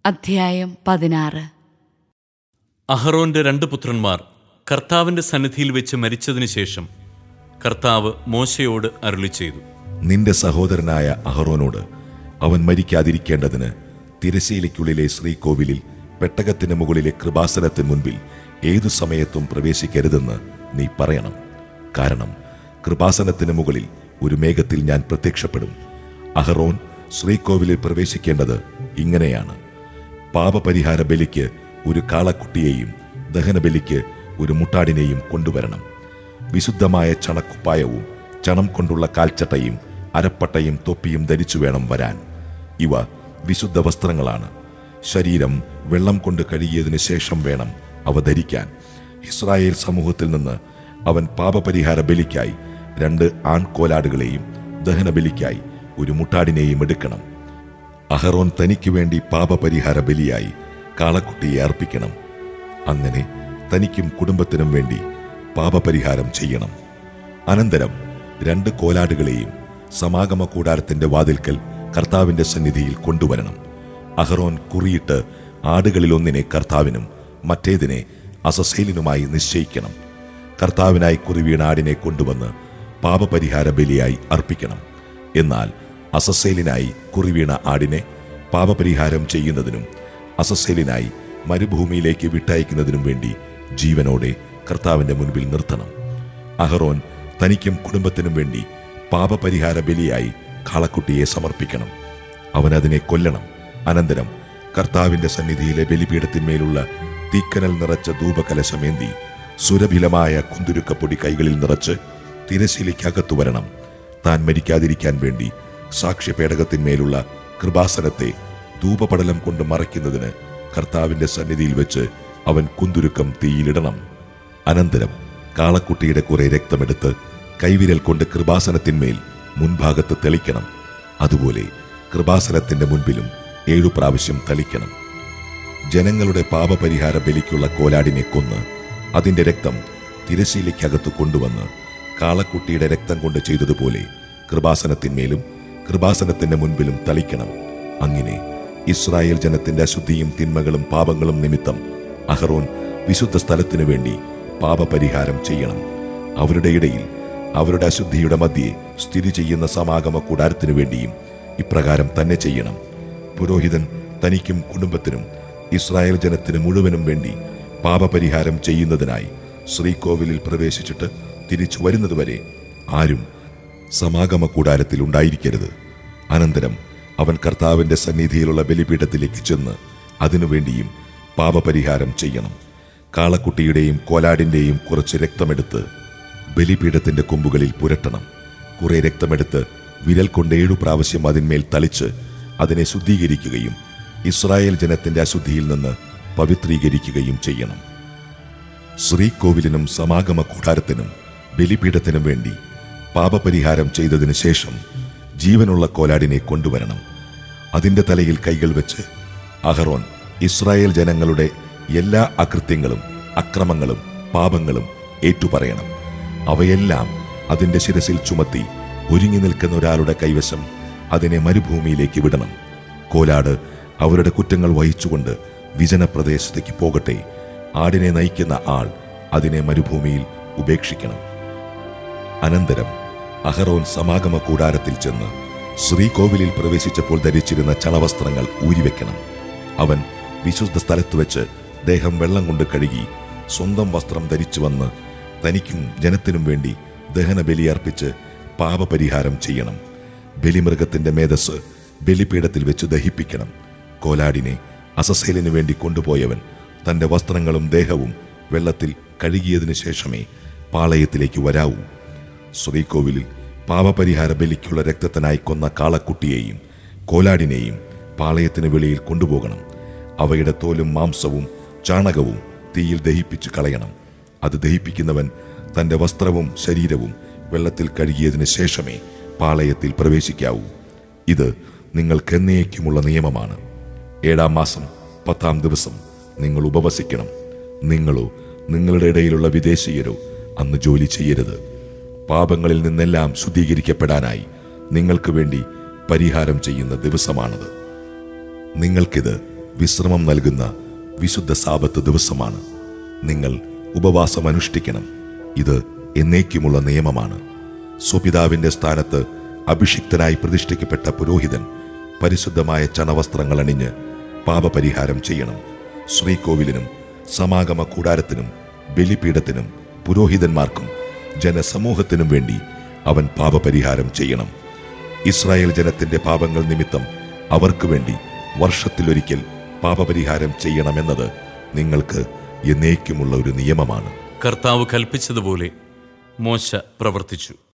അധ്യായം പതിനാറ് അഹറോന്റെ രണ്ട് പുത്രന്മാർ കർത്താവിന്റെ സന്നിധിയിൽ വെച്ച് മരിച്ചതിനു ശേഷം കർത്താവ് മോശയോട് അരുളി ചെയ്തു നിന്റെ സഹോദരനായ അഹറോനോട് അവൻ മരിക്കാതിരിക്കേണ്ടതിന് തിരശീലയ്ക്കുള്ളിലെ ശ്രീകോവിലിൽ പെട്ടകത്തിന് മുകളിലെ കൃപാസനത്തിന് മുൻപിൽ ഏതു സമയത്തും പ്രവേശിക്കരുതെന്ന് നീ പറയണം കാരണം കൃപാസനത്തിന് മുകളിൽ ഒരു മേഘത്തിൽ ഞാൻ പ്രത്യക്ഷപ്പെടും അഹറോൻ ശ്രീകോവിലിൽ പ്രവേശിക്കേണ്ടത് ഇങ്ങനെയാണ് പാപപരിഹാര ബലിക്ക് ഒരു കാളക്കുട്ടിയെയും ദഹനബലിക്ക് ഒരു മുട്ടാടിനെയും കൊണ്ടുവരണം വിശുദ്ധമായ ചണക്കുപ്പായവും ചണം കൊണ്ടുള്ള കാൽച്ചട്ടയും അരപ്പട്ടയും തൊപ്പിയും ധരിച്ചു വേണം വരാൻ ഇവ വിശുദ്ധ വസ്ത്രങ്ങളാണ് ശരീരം വെള്ളം കൊണ്ട് കഴുകിയതിനു ശേഷം വേണം അവ ധരിക്കാൻ ഇസ്രായേൽ സമൂഹത്തിൽ നിന്ന് അവൻ പാപപരിഹാര ബലിക്കായി രണ്ട് ആൺകോലാടുകളെയും ദഹനബലിക്കായി ഒരു മുട്ടാടിനെയും എടുക്കണം അഹറോൻ തനിക്ക് വേണ്ടി പാപപരിഹാര ബലിയായി കാളക്കുട്ടിയെ അർപ്പിക്കണം അങ്ങനെ തനിക്കും കുടുംബത്തിനും വേണ്ടി പാപപരിഹാരം ചെയ്യണം അനന്തരം രണ്ട് കോലാടുകളെയും സമാഗമ കൂടാരത്തിന്റെ വാതിൽക്കൽ കർത്താവിന്റെ സന്നിധിയിൽ കൊണ്ടുവരണം അഹറോൻ കുറിയിട്ട് ആടുകളിലൊന്നിനെ കർത്താവിനും മറ്റേതിനെ അസസേലിനുമായി നിശ്ചയിക്കണം കർത്താവിനായി കുറിവീണ ആടിനെ കൊണ്ടുവന്ന് പാപപരിഹാര ബലിയായി അർപ്പിക്കണം എന്നാൽ അസസേലിനായി കുറിവീണ ആടിനെ പാപപരിഹാരം ചെയ്യുന്നതിനും അസസേലിനായി മരുഭൂമിയിലേക്ക് വിട്ടയക്കുന്നതിനും വേണ്ടി ജീവനോടെ കർത്താവിന്റെ മുൻപിൽ നിർത്തണം അഹറോൻ തനിക്കും കുടുംബത്തിനും വേണ്ടി പാപപരിഹാര ബലിയായി കാളക്കുട്ടിയെ സമർപ്പിക്കണം അവൻ അതിനെ കൊല്ലണം അനന്തരം കർത്താവിന്റെ സന്നിധിയിലെ ബലിപീഠത്തിന്മേലുള്ള തീക്കനൽ നിറച്ച ധൂപകലശമേന്തി സുരഭിലമായ കുന്തുരുക്കപ്പൊടി കൈകളിൽ നിറച്ച് തിരശീലയ്ക്കകത്തു വരണം താൻ മരിക്കാതിരിക്കാൻ വേണ്ടി സാക്ഷ്യപേടകത്തിന്മേലുള്ള കൃപാസനത്തെ ധൂപപടലം കൊണ്ട് മറയ്ക്കുന്നതിന് കർത്താവിന്റെ സന്നിധിയിൽ വെച്ച് അവൻ കുന്തുരുക്കം തീയിലിടണം അനന്തരം കാളക്കുട്ടിയുടെ കുറെ രക്തമെടുത്ത് കൈവിരൽ കൊണ്ട് കൃപാസനത്തിന്മേൽ മുൻഭാഗത്ത് തെളിക്കണം അതുപോലെ കൃപാസനത്തിന്റെ മുൻപിലും ഏഴു പ്രാവശ്യം തളിക്കണം ജനങ്ങളുടെ പാപപരിഹാര ബലിക്കുള്ള കോലാടിനെ കൊന്ന് അതിന്റെ രക്തം തിരശീലയ്ക്കകത്ത് കൊണ്ടുവന്ന് കാളക്കുട്ടിയുടെ രക്തം കൊണ്ട് ചെയ്തതുപോലെ കൃപാസനത്തിന്മേലും കൃപാസനത്തിന്റെ മുൻപിലും തളിക്കണം അങ്ങനെ ഇസ്രായേൽ ജനത്തിന്റെ അശുദ്ധിയും തിന്മകളും പാപങ്ങളും നിമിത്തം അഹറോൻ വിശുദ്ധ സ്ഥലത്തിനു വേണ്ടി പാപപരിഹാരം ചെയ്യണം അവരുടെ ഇടയിൽ അവരുടെ അശുദ്ധിയുടെ മധ്യേ സ്ഥിതി ചെയ്യുന്ന സമാഗമ കൂടാരത്തിനു വേണ്ടിയും ഇപ്രകാരം തന്നെ ചെയ്യണം പുരോഹിതൻ തനിക്കും കുടുംബത്തിനും ഇസ്രായേൽ ജനത്തിന് മുഴുവനും വേണ്ടി പാപപരിഹാരം ചെയ്യുന്നതിനായി ശ്രീകോവിലിൽ പ്രവേശിച്ചിട്ട് തിരിച്ചു വരുന്നതുവരെ ആരും സമാഗമ കൂടാരത്തിൽ ഉണ്ടായിരിക്കരുത് അനന്തരം അവൻ കർത്താവിന്റെ സന്നിധിയിലുള്ള ബലിപീഠത്തിലേക്ക് ചെന്ന് അതിനുവേണ്ടിയും പാപപരിഹാരം ചെയ്യണം കാളക്കുട്ടിയുടെയും കോലാടിന്റെയും കുറച്ച് രക്തമെടുത്ത് ബലിപീഠത്തിന്റെ കൊമ്പുകളിൽ പുരട്ടണം കുറെ രക്തമെടുത്ത് വിരൽ കൊണ്ട് ഏഴു പ്രാവശ്യം അതിന്മേൽ തളിച്ച് അതിനെ ശുദ്ധീകരിക്കുകയും ഇസ്രായേൽ ജനത്തിന്റെ അശുദ്ധിയിൽ നിന്ന് പവിത്രീകരിക്കുകയും ചെയ്യണം ശ്രീകോവിലിനും സമാഗമ കൂടാരത്തിനും ബലിപീഠത്തിനും വേണ്ടി പാപപരിഹാരം ചെയ്തതിനു ശേഷം ജീവനുള്ള കോലാടിനെ കൊണ്ടുവരണം അതിന്റെ തലയിൽ കൈകൾ വെച്ച് അഹറോൻ ഇസ്രായേൽ ജനങ്ങളുടെ എല്ലാ അകൃത്യങ്ങളും അക്രമങ്ങളും പാപങ്ങളും ഏറ്റുപറയണം അവയെല്ലാം അതിന്റെ ശിരസിൽ ചുമത്തി ഒരുങ്ങി നിൽക്കുന്ന ഒരാളുടെ കൈവശം അതിനെ മരുഭൂമിയിലേക്ക് വിടണം കോലാട് അവരുടെ കുറ്റങ്ങൾ വഹിച്ചുകൊണ്ട് വിജനപ്രദേശത്തേക്ക് പോകട്ടെ ആടിനെ നയിക്കുന്ന ആൾ അതിനെ മരുഭൂമിയിൽ ഉപേക്ഷിക്കണം അനന്തരം അഹറോൻ സമാഗമ കൂടാരത്തിൽ ചെന്ന് ശ്രീകോവിലിൽ പ്രവേശിച്ചപ്പോൾ ധരിച്ചിരുന്ന ചണവസ്ത്രങ്ങൾ ഊരിവെക്കണം അവൻ വിശുദ്ധ സ്ഥലത്ത് വെച്ച് ദേഹം വെള്ളം കൊണ്ട് കഴുകി സ്വന്തം വസ്ത്രം ധരിച്ചു വന്ന് തനിക്കും ജനത്തിനും വേണ്ടി ദഹന ബലിയർപ്പിച്ച് പാപപരിഹാരം ചെയ്യണം ബലിമൃഗത്തിന്റെ മേധസ് ബലിപീഠത്തിൽ വെച്ച് ദഹിപ്പിക്കണം കോലാടിനെ അസസേലിനു വേണ്ടി കൊണ്ടുപോയവൻ തന്റെ വസ്ത്രങ്ങളും ദേഹവും വെള്ളത്തിൽ കഴുകിയതിനു ശേഷമേ പാളയത്തിലേക്ക് വരാവൂ ശ്രീകോവിലിൽ പാപപരിഹാര ബലിക്കുള്ള രക്തത്തിനായി കൊന്ന കാളക്കുട്ടിയെയും കോലാടിനെയും പാളയത്തിന് വെളിയിൽ കൊണ്ടുപോകണം അവയുടെ തോലും മാംസവും ചാണകവും തീയിൽ ദഹിപ്പിച്ച് കളയണം അത് ദഹിപ്പിക്കുന്നവൻ തന്റെ വസ്ത്രവും ശരീരവും വെള്ളത്തിൽ കഴുകിയതിനു ശേഷമേ പാളയത്തിൽ പ്രവേശിക്കാവൂ ഇത് നിങ്ങൾക്കെന്നേക്കുമുള്ള നിയമമാണ് ഏഴാം മാസം പത്താം ദിവസം നിങ്ങൾ ഉപവസിക്കണം നിങ്ങളോ നിങ്ങളുടെ ഇടയിലുള്ള വിദേശീയരോ അന്ന് ജോലി ചെയ്യരുത് പാപങ്ങളിൽ നിന്നെല്ലാം ശുദ്ധീകരിക്കപ്പെടാനായി നിങ്ങൾക്ക് വേണ്ടി പരിഹാരം ചെയ്യുന്ന ദിവസമാണത് നിങ്ങൾക്കിത് വിശ്രമം നൽകുന്ന വിശുദ്ധ സാപത്ത് ദിവസമാണ് നിങ്ങൾ ഉപവാസം അനുഷ്ഠിക്കണം ഇത് എന്നേക്കുമുള്ള നിയമമാണ് സ്വപിതാവിന്റെ സ്ഥാനത്ത് അഭിഷിക്തനായി പ്രതിഷ്ഠിക്കപ്പെട്ട പുരോഹിതൻ പരിശുദ്ധമായ ചണവസ്ത്രങ്ങൾ അണിഞ്ഞ് പാപപരിഹാരം ചെയ്യണം ശ്രീകോവിലിനും സമാഗമ കൂടാരത്തിനും ബലിപീഠത്തിനും പുരോഹിതന്മാർക്കും ജനസമൂഹത്തിനും വേണ്ടി അവൻ പാപപരിഹാരം ചെയ്യണം ഇസ്രായേൽ ജനത്തിന്റെ പാപങ്ങൾ നിമിത്തം അവർക്ക് വേണ്ടി വർഷത്തിലൊരിക്കൽ പാപപരിഹാരം ചെയ്യണമെന്നത് നിങ്ങൾക്ക് എന്നേക്കുമുള്ള ഒരു നിയമമാണ് കർത്താവ് കൽപ്പിച്ചതുപോലെ മോശ പ്രവർത്തിച്ചു